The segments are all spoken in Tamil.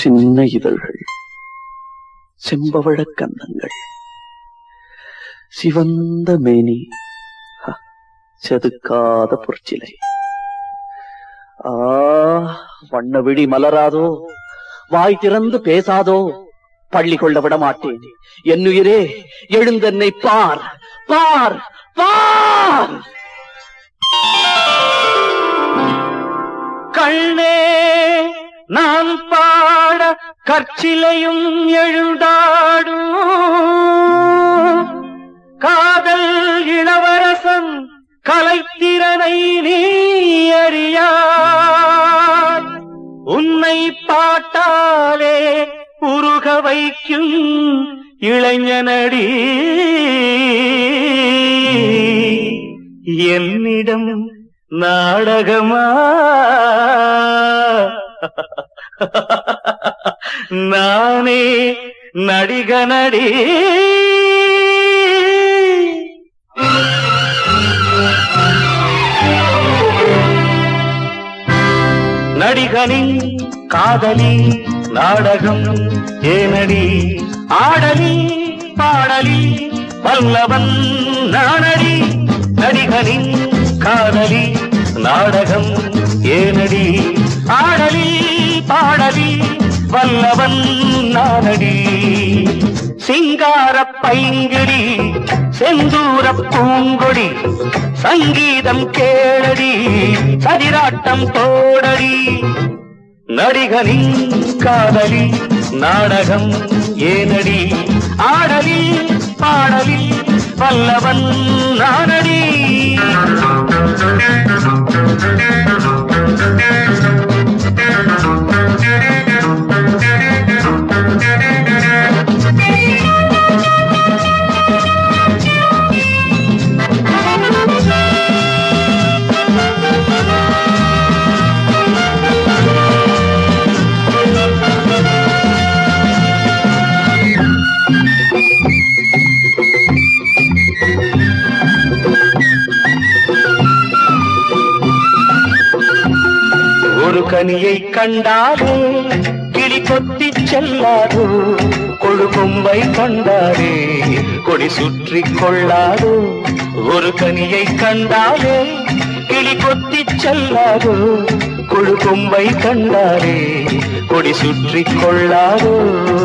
சின்ன இதழ்கள் செம்பவழக் கன்னங்கள் சிவந்த மேனி ஹ, செதுக்காத பொற்சிலை ஆ வண்ண விழி மலராதோ வாய் திறந்து பேசாதோ பள்ளி கொள்ள விட மாட்டேன் என்னுயிரே எழுந்தென்னை பார் பார் பார் கண்ணே நான் பாட கற்சிலையும் எழுந்தாடும் காதல் இளவரசன் கலைத்திறனை நீ அறியாய் உன்னை பாட்டாலே உருக வைக்கும் இளைஞனடி என்னிடம் நாடகமா நானே நடிகனடி நடிகனின் காதலி நாடகம் ஏனடி ஆடலி பாடலி வல்லவன் நானடி நடிகனின் காதலி நாடகம் ஏனடி ஆடலி பாடலி வல்லவன் நானடி சிங்கார பைங்கிடி செந்தூர பூங்கொடி சங்கீதம் கேளடி சதிராட்டம் தோடடி நடிகனின் காதலி நாடகம் ஏனடி ஆடலி பாடலி வல்லவன் நானடி ஒரு கனியை கண்டாலே கிளி கொத்தி செல்லாதோ கொழு கொம்பை கண்டாரே கொடி சுற்றி கொள்ளாதோ ஒரு கனியை கண்டாலே கிளி கொத்தி செல்லாதோ கொழு கொம்பை கண்டாரே கொடி சுற்றி கொள்ளாதோ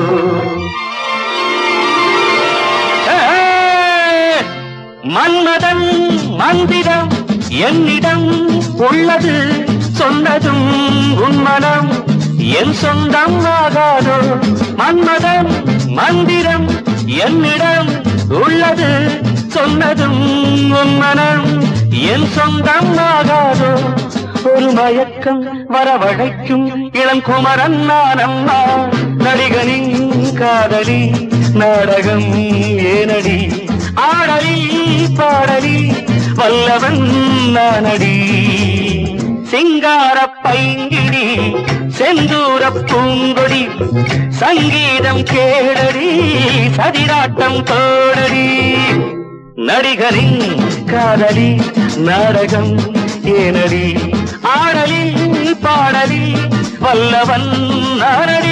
மன்மதன் மந்திரம் என்னிடம் உள்ளது சொன்னதும் உன்மனம் என் சொந்தம் ஆகாதோ மன்மதன் மந்திரம் என்னிடம் உள்ளது சொன்னதும் உன்மனம் என் சொந்தம் ஆகாதோ ஒரு மயக்கம் வரவழைக்கும் இளம் குமரன் நான் அம்மா நடிகனின் காதலி நாடகம் ஏனடி ஆடலி பாடலி வல்லவன் நானடி சிங்கார பைங்கிடி செந்தூர பூங்கொடி சங்கீதம் கேடடி சதிராட்டம் தோடடி நடிகரின் காதலி நாடகம் ஏனடி ஆடலி பாடலி வல்லவன் நானடி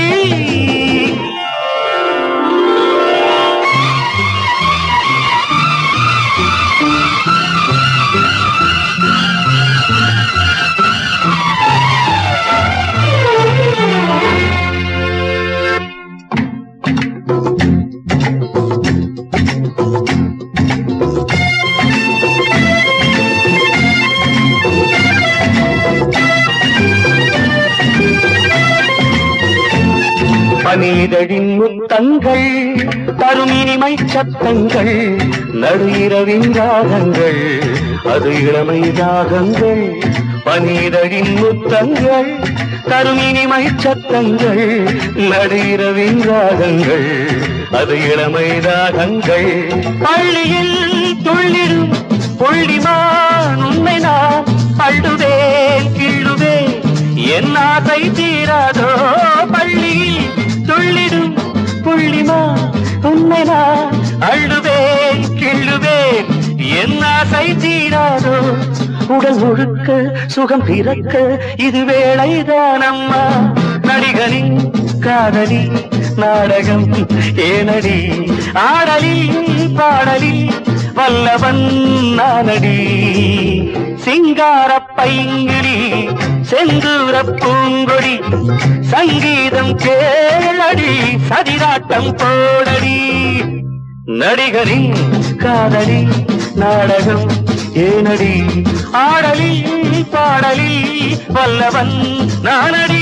பனிதழின் முத்தங்கள் தரும் இனிமை சத்தங்கள் நடு இரவின் ராகங்கள் அது இளமை ராகங்கள் பனிதழின் முத்தங்கள் தரும் இனிமை சத்தங்கள் நடு இரவின் ராகங்கள் அது இளமை ராகங்கள் பள்ளியில் துள்ளிடும் புள்ளிமான் உண்மை நான் அள்ளுவேன் கிள்ளுவேன் என் ஆசை தீராதோ பள்ளியில் துள்ளிடும் புள்ளிமா உண்மை நான் அள்ளுவேன் கிள்ளுவேன் என் ஆசை தீராதோ உடல் முழுக்க சுகம் பிறக்க இது வேளைதான் அம்மா நடிகனின் காதலி நாடகம் ஏனடி ஆடலில் பாடலில் வல்லவன் நானடி சிங்கார பைங்கிளி செந்தூர பூங்கொடி சங்கீதம் கேளடி சதிராட்டம் போடடி நடிகரின் காதலி நாடகம் ஏனடி ஆடலில் பாடலில் வல்லவன் நானடி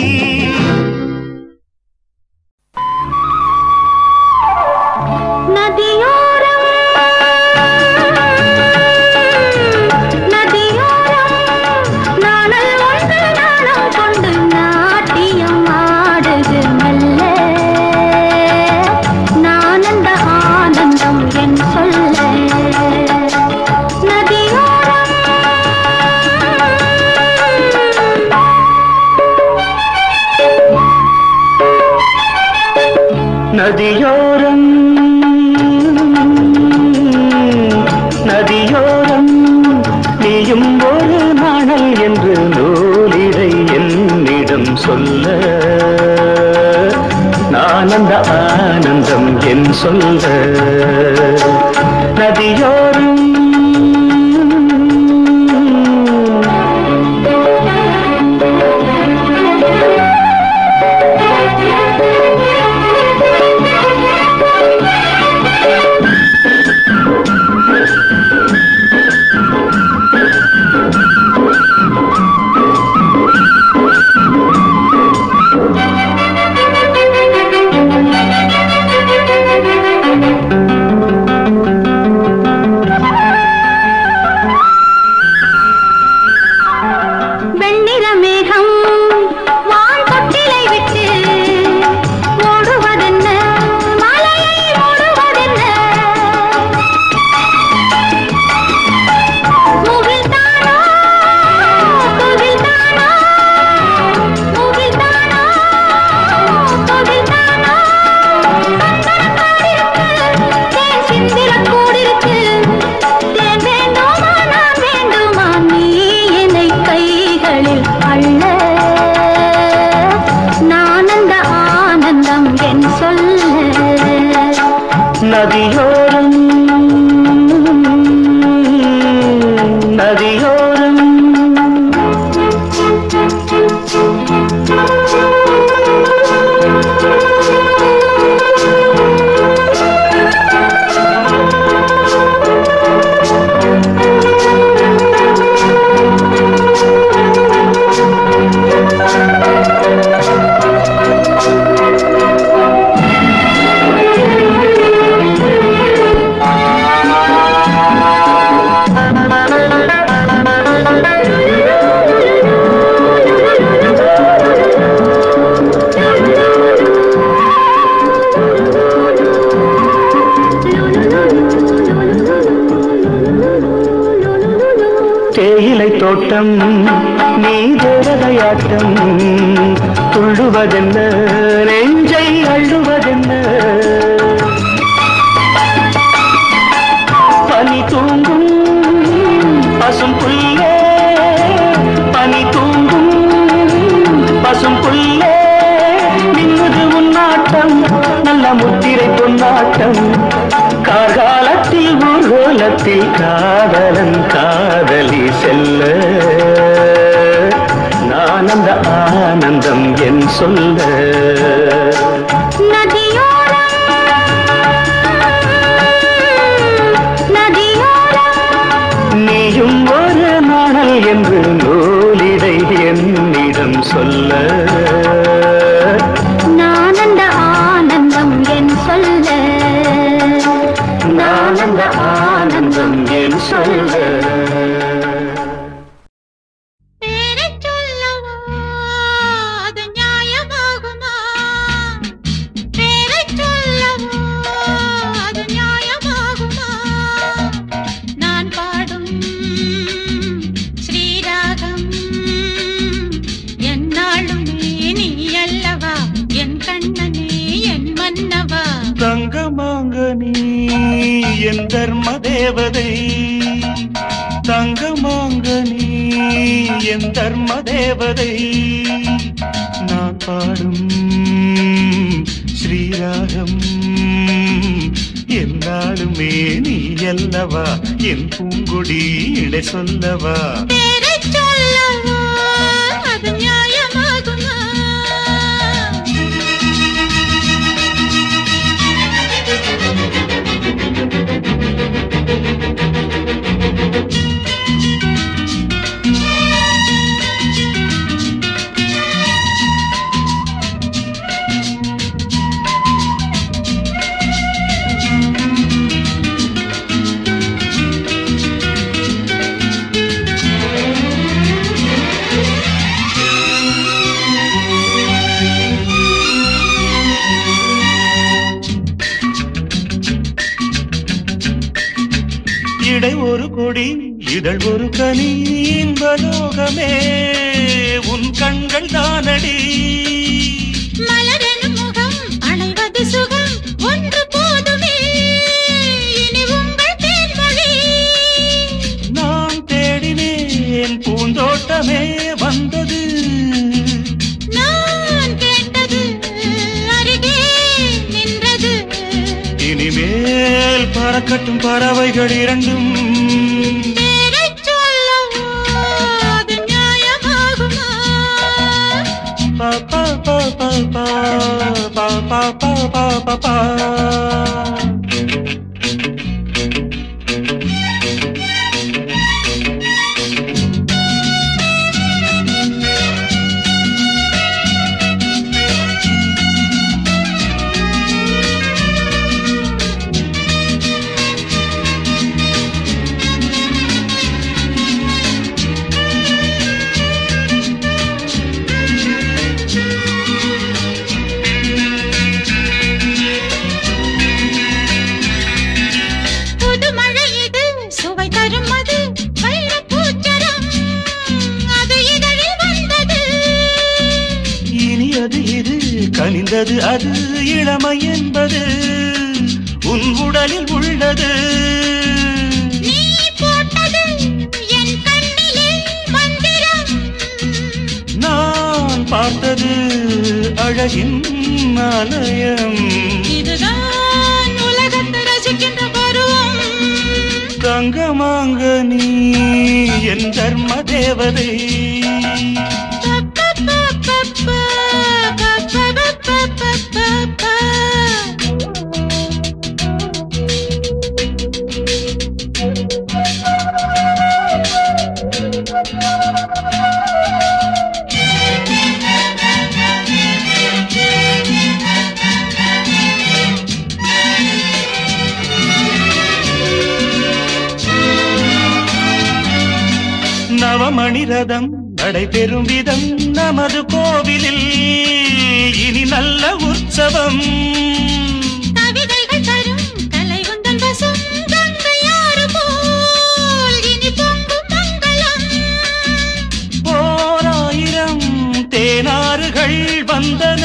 நதியோரம் நதியோரம் நாணல் ஒன்று நாணம் கொண்டு நாட்டியம் ஆடுது மெல்ல நானந்த ஆனந்தம் என் சொல்ல நதியோரம் நதியோரம் நதியோரம் நீயும் ஒரு நாணல் என்று நூலிடை என்னிடம் சொல்ல நான் அந்த ஆனந்தம் என் சொல்ல நதியோரம் வெண்ணிற மேகம் வான் தொட்டிலை விட்டு ஓடுவதென்ன மலையை ஓடுவதென்ன முகில்தானோ துகில்தானோ முகில்தானோ துகில்தானோ தேன் சிந்திர கூடிருக்கு தேன் வேண்டுமா நான் வேண்டுமா நீ என்னை கைகளில் அள்ள நான் அந்த ஆனந்தம் என் சொல்ல நதியோரம் நதியோரம் தேயிலை தோட்டம் நீ தேவதையாட்டம் துள்ளுவதென்ன நெஞ்சை அள்ளுவதென்ன பனி தூங்கும் பசும் புல்லே பனி தூங்கும் பசும் புல்லே நின்னுது உன்னாட்டம் நல்ல முத்திரை பொன்னாட்டம் கார்காலத்தில் ஊர்கோலத்தில் காதலன் காதலி செல்ல நான் அந்த ஆனந்தம் என் சொல்ல நதியோரம் நதியோரம் நீயும் ஒரு நாணல் என்று நூலிடை என்னிடம் சொல்ல நான் அந்த ஆனந்தம் என் சொல்ல நான் அந்த ஆனந்தம் என் சொல்ல பேரைச் சொல்லவோ அது நியாயமாகுமா பேரைச் சொல்லவோ அது நியாயமாகுமா நான் பாடும் ஸ்ரீராகம் என்னாலும் நீ நீ அல்லவா என் கண்ணனே என் மன்னவா தங்கமாங்க நீ என் தர்ம தேவதை தங்கமாங்க நீ என் தர்ம தேவதை நான் பாடும் சொல்லவா என் பூங்கொடி இடை சொல்லவா பேரைச் சொல்லவா அது நியாயமாகுமா இடை ஒரு கொடி இதழ் ஒரு கனி இன்பலோகமே உன் கண்கள் தானடி மலரெனும் முகம் அணைவது சுகம் ஒன்று போதுமே இனி உங்கள் தேன்மொழி நான் தேடினேன் பூந்தோட்டமே வந்தது நான் கேட்டது அருகே நின்றது இனிமேல் பறக்கட்டும் பறவைகள் இரண்டும் பேரைச் சொல்லவா அது நியாயமாகுமா பா பா பா பா பா பா பா பா பா பா பா புது மழை இது சுவை தரும் அது வைரப் பூச்சரம் அது இதழில் வந்தது இனி அது இது கனிந்தது அது இளமை என்பது உன் உடலில் உள்ளது நீ போட்டது என் கண்ணிலே மந்திரம் நான் பார்த்தது அழகின் ஆலயம் இதுதான் உலகத்தை ரசிக்கின்ற பருவம் தங்கமாங்க நீ என் தர்ம தேவதை நவமணி ரதம் நடைபெறும் விதம் நமது கோவிலில் இனி நல்ல உற்சவம் கவிதைகள் தரும் கலை உந்தன் வசம் கங்கையாறு போல் இனி பொங்கும் மங்களம் ஓராயிரம் தேனாறுகள் வந்தன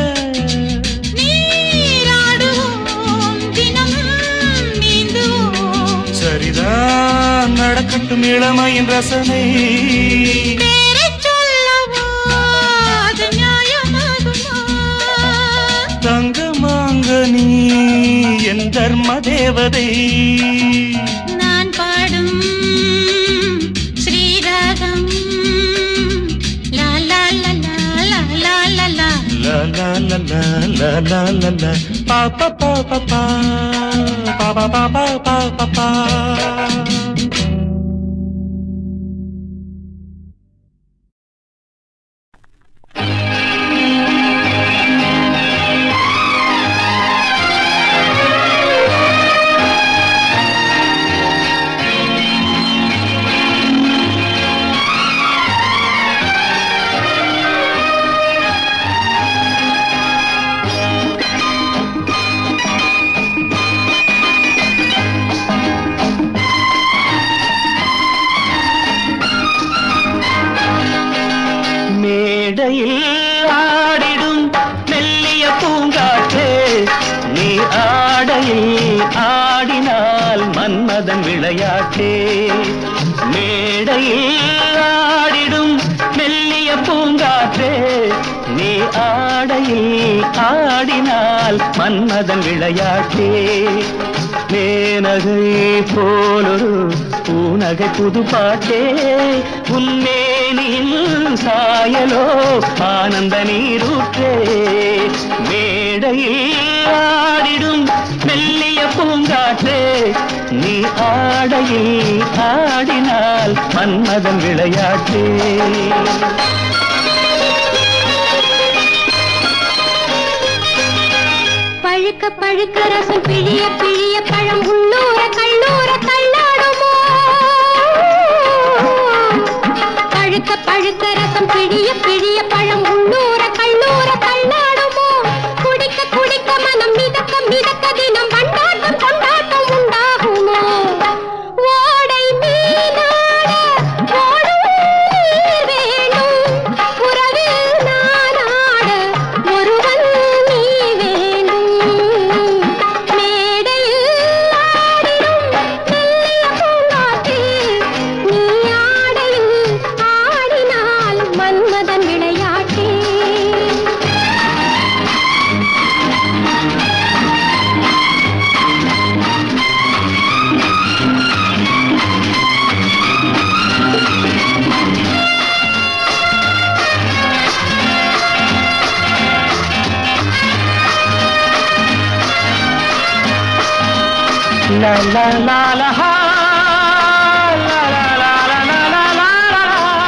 நீராடுவோம் தினமும் நீந்துவோம் சரிதான் நடக்கட்டும் இளமையின் ரசனை பேரைச் சொல்லவா அது நியாயமாகுமா தங்கமாங்க நீ என் தர்ம தேவதை நான் பாடும் ஸ்ரீராகம் லா லா லா லா லா லா லா லா La la la la la la la la pa pa pa pa pa pa pa pa pa pa pa pa மேடையில் ஆடிடும் மெல்லிய பூங்காற்று நீ ஆடையில் ஆடினால் மன்மதன் விளையாட்டே மேடையில் ஆடிடும் மெல்லிய பூங்காற்றே நீ ஆடையில் ஆடினால் மன்மதன் விளையாட்டே மேனகை போலொரு பூநகை புது பாட்டே உன்மேனியின் சாயலோ ஆனந்த நீரூற்றே மேடையில் ஆடிடும் மெல்லிய பூங்காற்றே நீ ஆடையில் ஆடினால் மன்மதன் விளையாட்டே பழுக்க பழுக்க ரசம் பிழிய பிழிய பழம் உள்ளூர கல்லூர தள்ளாடுமோ பழுக்க பழுக்க ரசம் பிழிய பிழிய பழம் உள்ளூர கல்லூர தள்ளாடுமோ குடிக்க குடிக்க மனம் மிதக்க மிதக்க தினம் கொண்டாட்டம் கொண்டாட்டம் உண்டாகுமோ ஓடை மீனாட ஓடும் நீர் வேணும் உறவில் நானாட ஒருவன் நீ வேண்டும் மேடையில் ஆடிடும் மெல்லிய பூங்காற்றில் நீ ஆடையில் ஆடினால் Manmadhan விளையாட்டே La la la la ha. La la la la la la la la.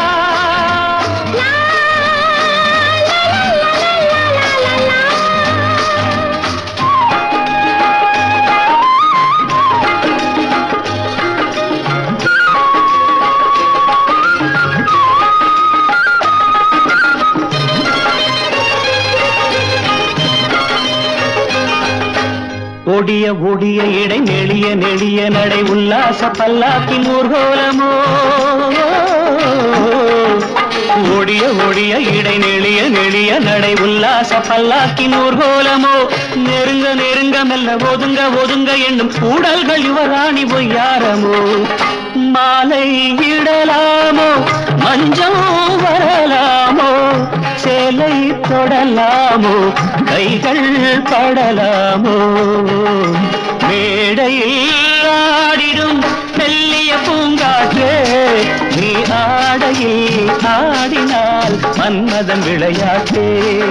ஒடிய ஒடிய இடை நெளிய நெளிய நடை உல்லாச பல்லாக்கின் ஊர்கோலமோ ஒடிய ஒடிய இடை நெளிய நெளிய நடை உல்லாச பல்லாக்கின் ஊர்கோலமோ நெருங்க நெருங்க மெல்ல ஒதுங்க ஒதுங்க என்னும் ஊடல்கள் யுவராணி பொய்யாரமோ மாலை இடலாமோ மஞ்சம் வரலாமோ சேலை தொடலாமோ கைகள் படலாமோ மேடையில் ஆடிடும் மெல்லிய பூங்காற்றே நீ ஆடையில் ஆடினால் மன்மதன் விளையாட்டே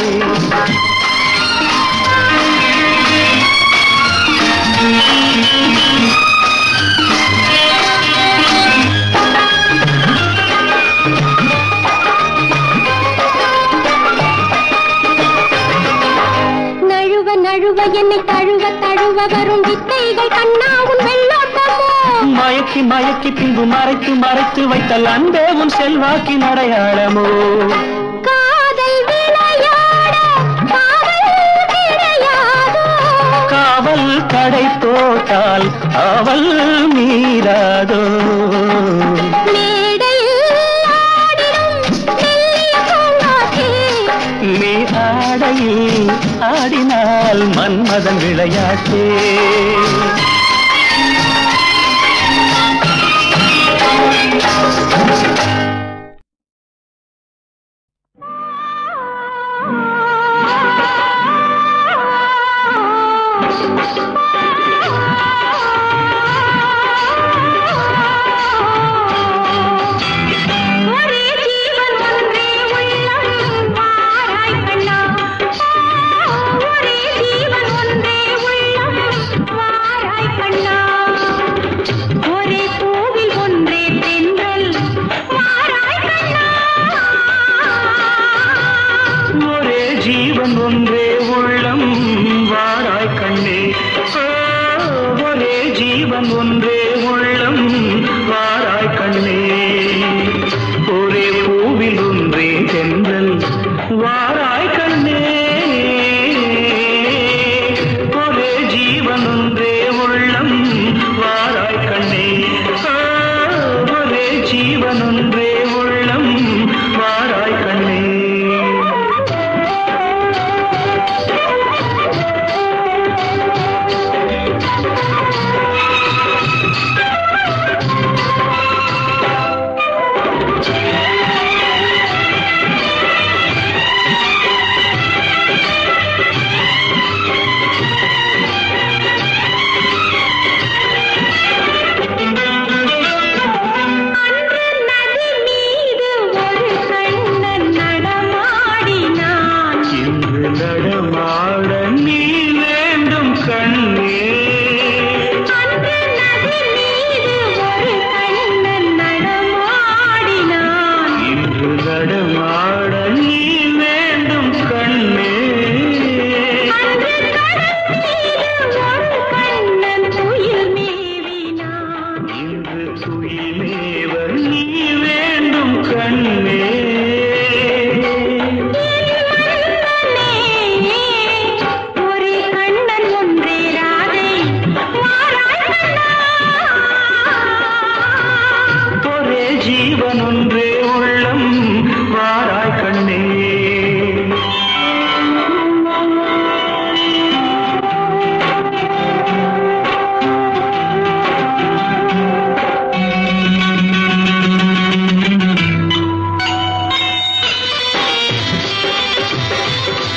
நழுவ நழுவ என்னை தழுவ தழுவ வரும் வித்தைகள் கண்ணா உன் வெள்ளோட்டமோ மயக்கி மயக்கி பின்பு மறைத்து மறைத்து வைத்தல் அன்பே உன் செல்வாக்கின் அடையாளமோ காதல் விளையாட காவல் கிடையாதோ காவல் கடை போட்டால் அவள் மீறாதோ மேடையில் ஆடிடும் மெல்லிய பூங்காற்றே நீ ஆடையில் ஆடினால் மன்மதன் விளையாட்டே ஒரே ஜீவன் ஒன்றே உள்ளம் வாராய் கண்ணா ஒரே ஜீவன் ஒன்றே உள்ளம் வாராய்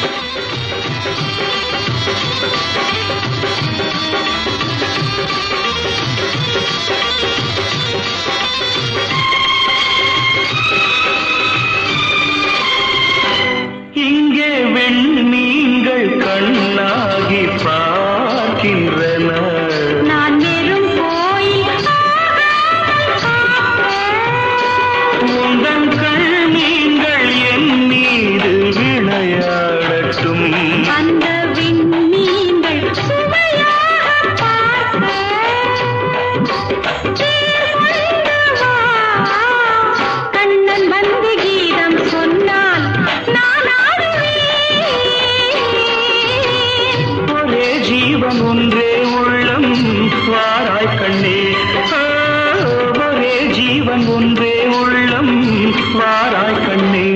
இங்கே வெண்மீன்கள் கண்ணாகி பார்க்கின்றன நான் வெறும் கோயில் உந்தன் கண்மீன்கள் என் மீது விளையாடட்டும் அந்த விண்மீன்கள் சுவையாக பார்க்க கண்ணன் வந்து கீதம் சொன்னால் நான் ஆடுவேன் ஒரே ஜீவன் ஒன்றே உள்ளம் வாராய் கண்ணே ஆ, ஒரே ஜீவன் ஒன்றே உள்ளம் வாராய் கண்ணே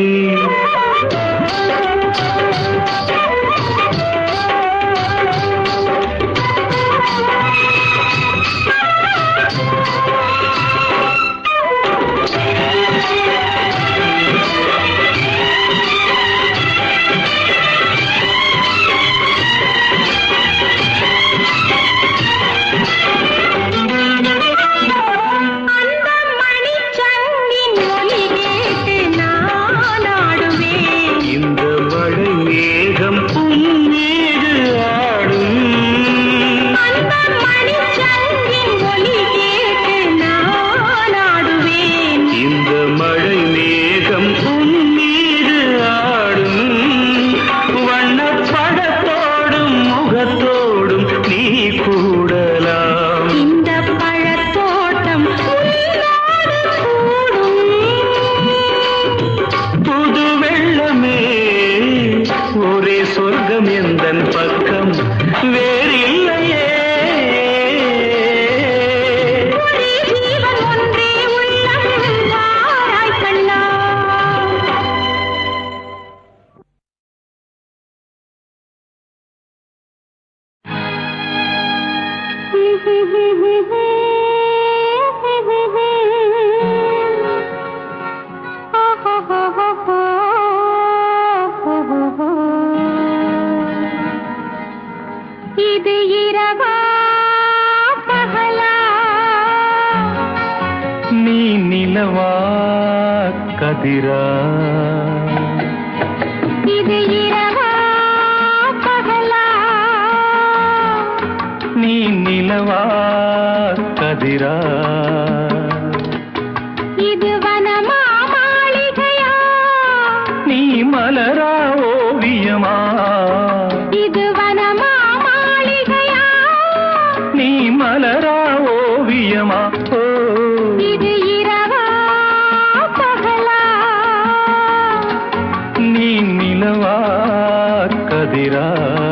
அந்த மணிச்சங்கின் ஒலி கேட்டு நான் ஆடுவேன் இந்த மழை மேகம் புன்மீது ஆடும் அந்த மணிச்சங்கின் ஒலி கேட்டு நான் ஆடுவேன் இந்த மழை மேகம் உன்மீது ஆடும் வண்ணப் படத்தோடும் முகத்தோடும் நீ கூடலாம் இந்த பழத்தோட்டம் உன்னோடு கூடும் புது வெள்ளமே ஒரே சொர்க்கம் எந்தன் பக்கம் வேறில்லையே ஒரே ஜீவன் ஒன்றே உள்ளம் வாராய் கண்ணா இது இரவா பகலா நீ நிலவா கதிரா இது இரவா பகலா நீ நிலவா கதிரா இது வனமா மாளிகையா நீ மலரா ஓவியமா இது வனமா மாளிகையா நீ மலரா ஓவியமா ஓ இது இரவா பகலா நீ நிலவா கதிரா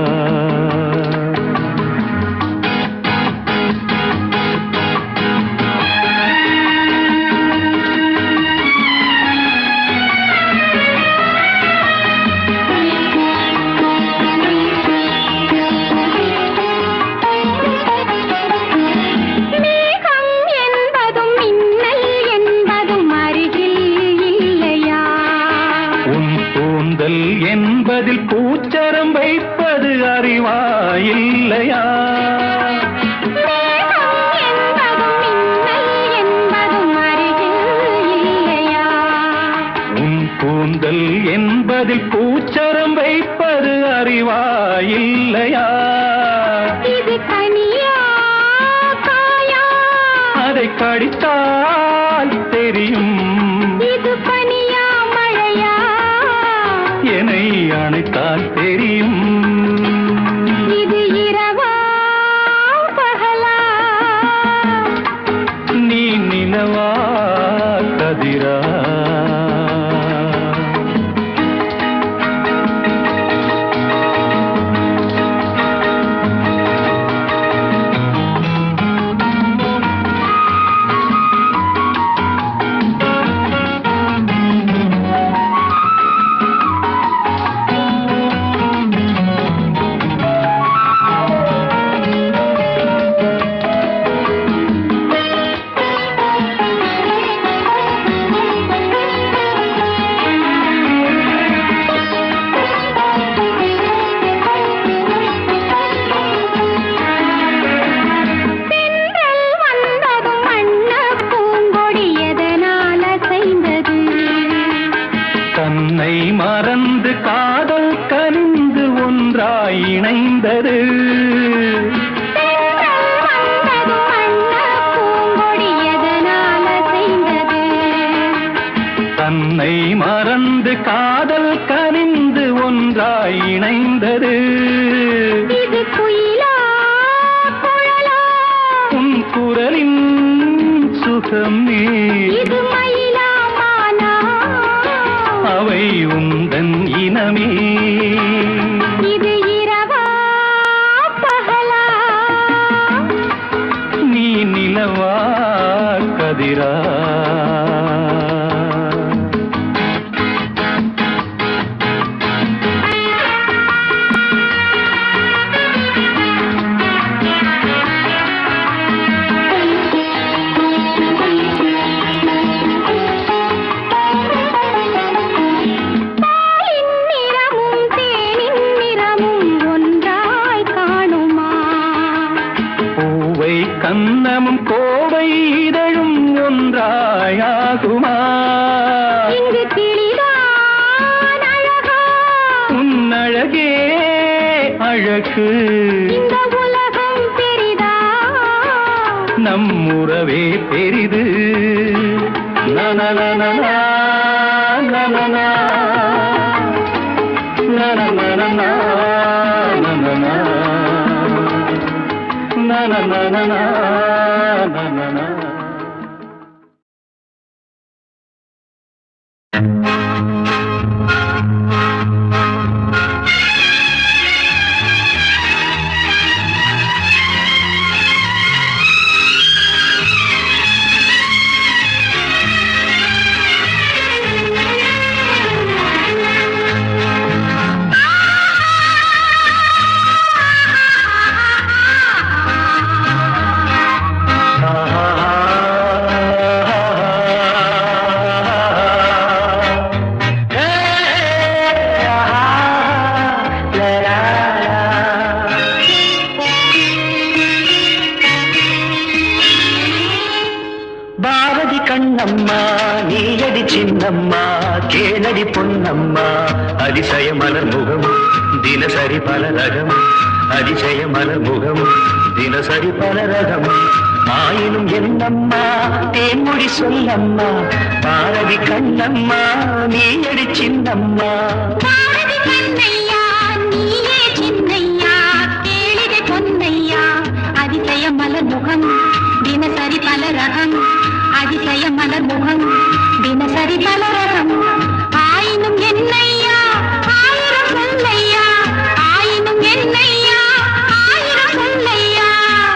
மேகம் என்பதும் மின்னல் என்பதும் அருகில் இல்லையா உன் கூந்தல் என்பதில் பூச்சரம் வைப்பது அறிவா இல்லையா மேகம் என்பதும் மின்னல் என்பதும் அருகில் இல்லையா உன் கூந்தல் என்பதில் பூச்சரம் வைப்பது அறிவா இல்லையா இது கனியா காயா அதை கடித்தால் தெரியும் இது பனியா மழையா என்னை அணைத்தால் தெரியும் இது இரவா பகலா நீ நிலவா கதிரா காதல் கனிந்து ஒன்றாய் இணைந்தது வந்தது வண்ண பூங்கொடி எதனால் அசைந்தது தன்னை மறந்து காதல் கனிந்து ஒன்றாய் இணைந்தது இது குயிலா குழலா உன் குரலின் சுகம் நீ இது மயிலா மானா அவை உந்தன் இனமே இது இரவா பகலா நீ நிலவா கதிரா பாலின் நிறமும் தேனின் நிறமும் ஒன்றாய் காணுமா பூவை கன்னமும் கோவை இதழும் ஒன்றாயாகுமா இங்கு கிளிதான் அழகா உன்னழகே அழகு இந்த உலகம் பெரிதா நம் உறவே பெரிது நனநனநா, நனநா. நனநனநா, நனநா. நனநனநா, நனநா. பாரதி கண்ணம்மா நீயடி சின்னம்மா கேளடி பொன்னம்மா அதிசய மலர் முகம் தினசரி பல ரகம் அதிசய மலர் முகம் தினசரி பல ரகம் ஆயினும் என்னம்மா தேன்மொழி சொல்லம்மா பாரதி கண்ணம்மா நீயடி சின்னம்மா பாரதி கண்ணையா நீயே சின்னையா கேளிகை பொன்னையா அதிசய மலர் முகம் தினசரி பல ரகம் அதிசய மலர் முகம் தினசரி பல ரகம் ஆயினும் என்னையா ஆயிரம் சொல்லையா ஆயினும் என்னையா ஆயிரம் சொல்லையா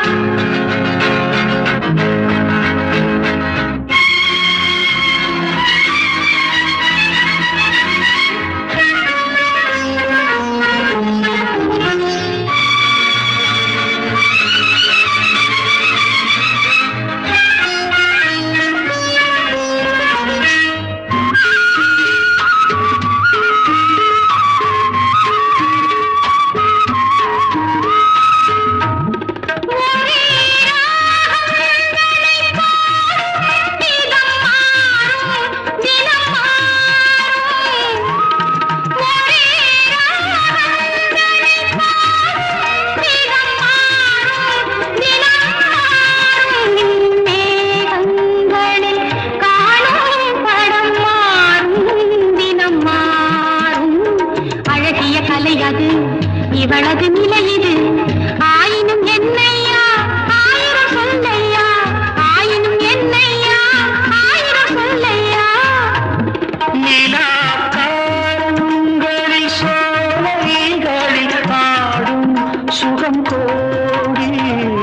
இவளது நிலை இது ஆயினும் என்னையா ஆயிரம் சொல்லையா ஆயினும் என்னையா ஆயிரம் சொல்லையா நிலா காலங்களில் சோலைகளில் ஆடும் சுகம் கோடி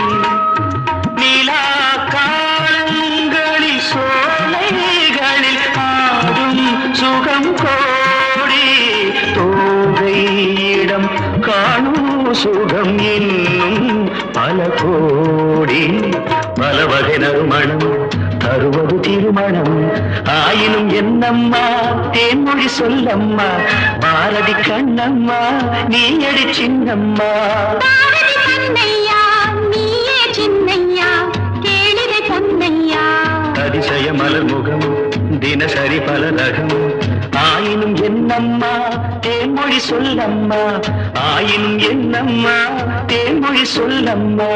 நிலா காலங்களில் சோலைகளில் ஆடும் சுகம் கோடி தோகையிடம் காணும் சுகம் இன்னும் பல கோடி பல வகை நறுமணம் தருவது திருமணம் ஆயினும் என்னம்மா தேன்மொழி சொல்லம்மா பாரதி கண்ணம்மா நீ அடி சின்னம்மா பாரதி கண்ணையா நீயே சின்னையா கேளிகை பொன்னையா அதிசய மலர் முகம் தினசரி பல ரகம் ஆயினும் ஆயினும் என்னம்மா தேன்மொழி சொல்லம்மா ஆயினும் என்னம்மா தேன்மொழி சொல்லம்மா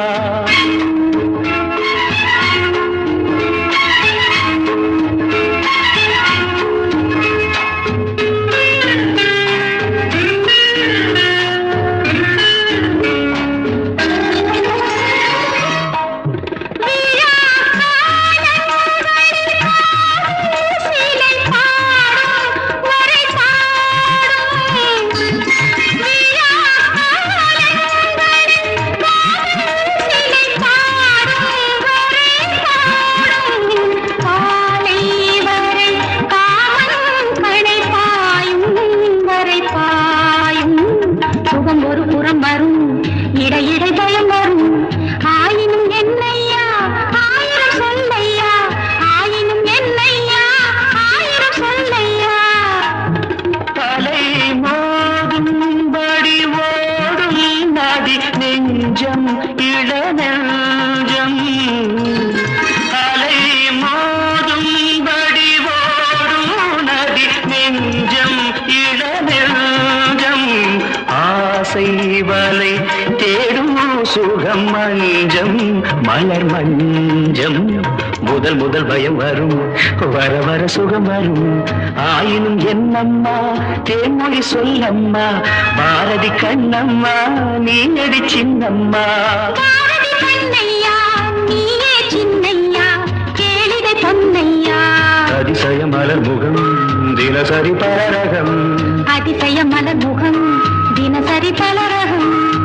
சுகம் ஒரு புறம் வரும் இடையிடை பயம் வரும் ஆயினும் என்னையா ஆயிரம் சொல்லையா ஆயினும் என்னையா ஆயிரம் சொல்லையா தலை மோதும்படி ஓடும் நதி நெஞ்சம் இளநெஞ்சம் அலை மோதும்படி ஓடும் நதி நெஞ்சம் இளநெஞ்சம் ஆசை வலை தேடும் சுகம் மஞ்சம் மலர் மஞ்சம் முதல் முதல் பயம் வரும் வர வர சுகம் வரும் ஆயினும் என்னம்மா தேன்மொழி சொல்லம்மா பாரதி கண்ணம்மா நீ அடி சின்னம்மா பாரதி கண்ணையா நீயே சின்னையா கேளிகை பொன்னையா அதிசய மலர் முகம் தினசரி பரரகம் அதிசய மலர் முகம் தினசரி பலரகம்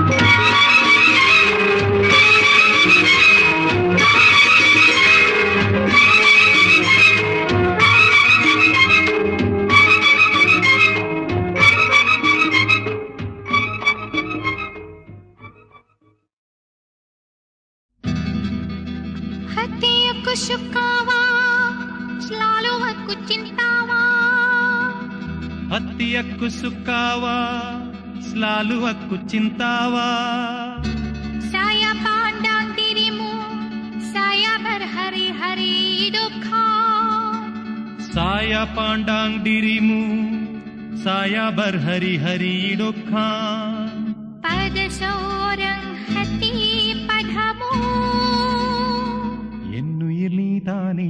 Hatiku sukawa Selalu aku cintawa ಹತ್ತಿ ಅಕ್ಕು ಸುಕ್ಕಾವ ಸ್ಲಾಲು ಅಕ್ಕು ಚಿಂತಾವ Saya pandang dirimu Saya berhari-hari duka ಸಾಯ ಪಾಂಡಾಂಗ್ ಡಿರಿಮು ಸಾಯ ಬರ್ ಹರಿ ಹರಿ ಡೊಕ್ಕ Pada seorang hati padamu என்னுயிர் நீதானே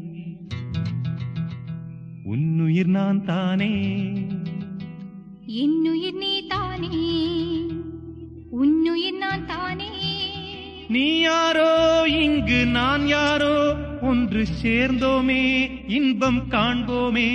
உன்னுயிர் நான் தானே இன்னுயிர் நீ தானே உன்னுயிர் நான் தானே நீ யாரோ இங்கு நான் யாரோ ஒன்று சேர்ந்தோமே இன்பம் காண்போமே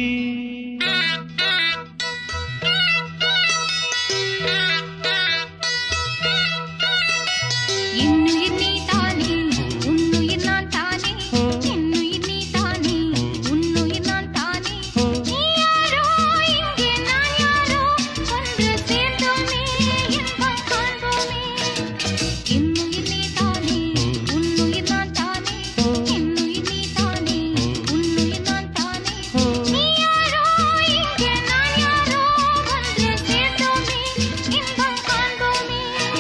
இன்னுயிர் நீ தானே உன்னுயிர் நான் தானே இன்னுயிர் நீ தானே உன்னுயிர் நான் தானே நீ யாரோ இங்கே நான் யாரோ ஒன்று சேர்ந்தோமே இன்பம் காண்போமே இன்னுயிர் நீ தானே உன்னுயிர் நான் தானே இன்னுயிர் நீ தானே உன்னுயிர் நான் தானே நீ யாரோ இங்கே நான் யாரோ ஒன்று சேர்ந்தோமே இன்பம் காண்போமே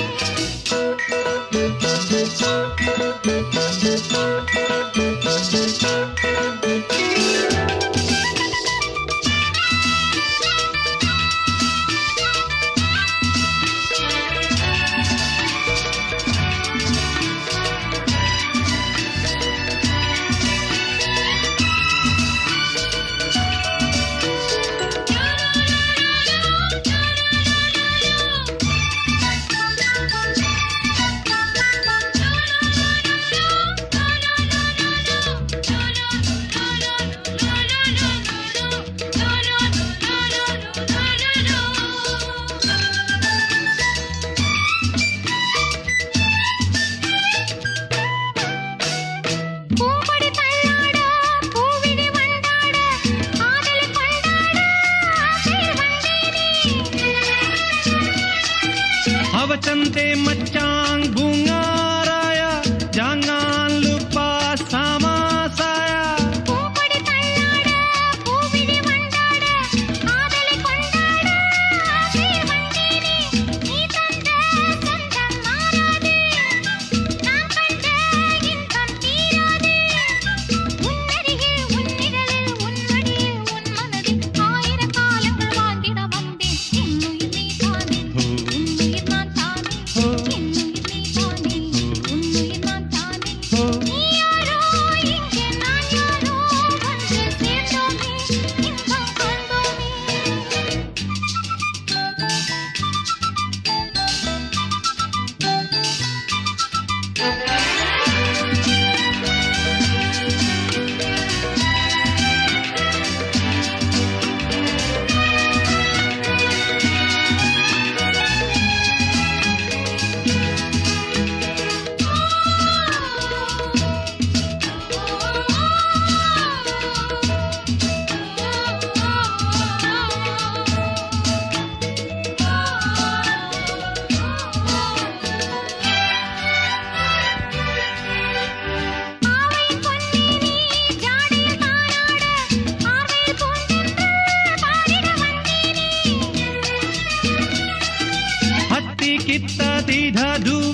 பூம்பொடி தள்ளாட பூவிழி வண்டாட ஆதலை கொண்டாட ஆசையில் வந்தேனே ಅವಚಂತೆ ಮಚ್ಚಾಂಗ್ ಬುಂಗಾರಾಯ ಜಾಂಗಾನ್ ಲುಪಾ ಸಾಮಾಸಾಯ பூம்பொடி தள்ளாட பூவிழி வண்டாட ஆதலை கொண்டாட ஆசையில் வந்தேனே நீ தந்த சொந்தம் மாறாது நான் கண்ட இன்பம் தீராது உன்னருகில் உன்னிழலில் உன் மடியில் உன் மனதில் ஆயிரம் காலங்கள் கித்த தீத தூ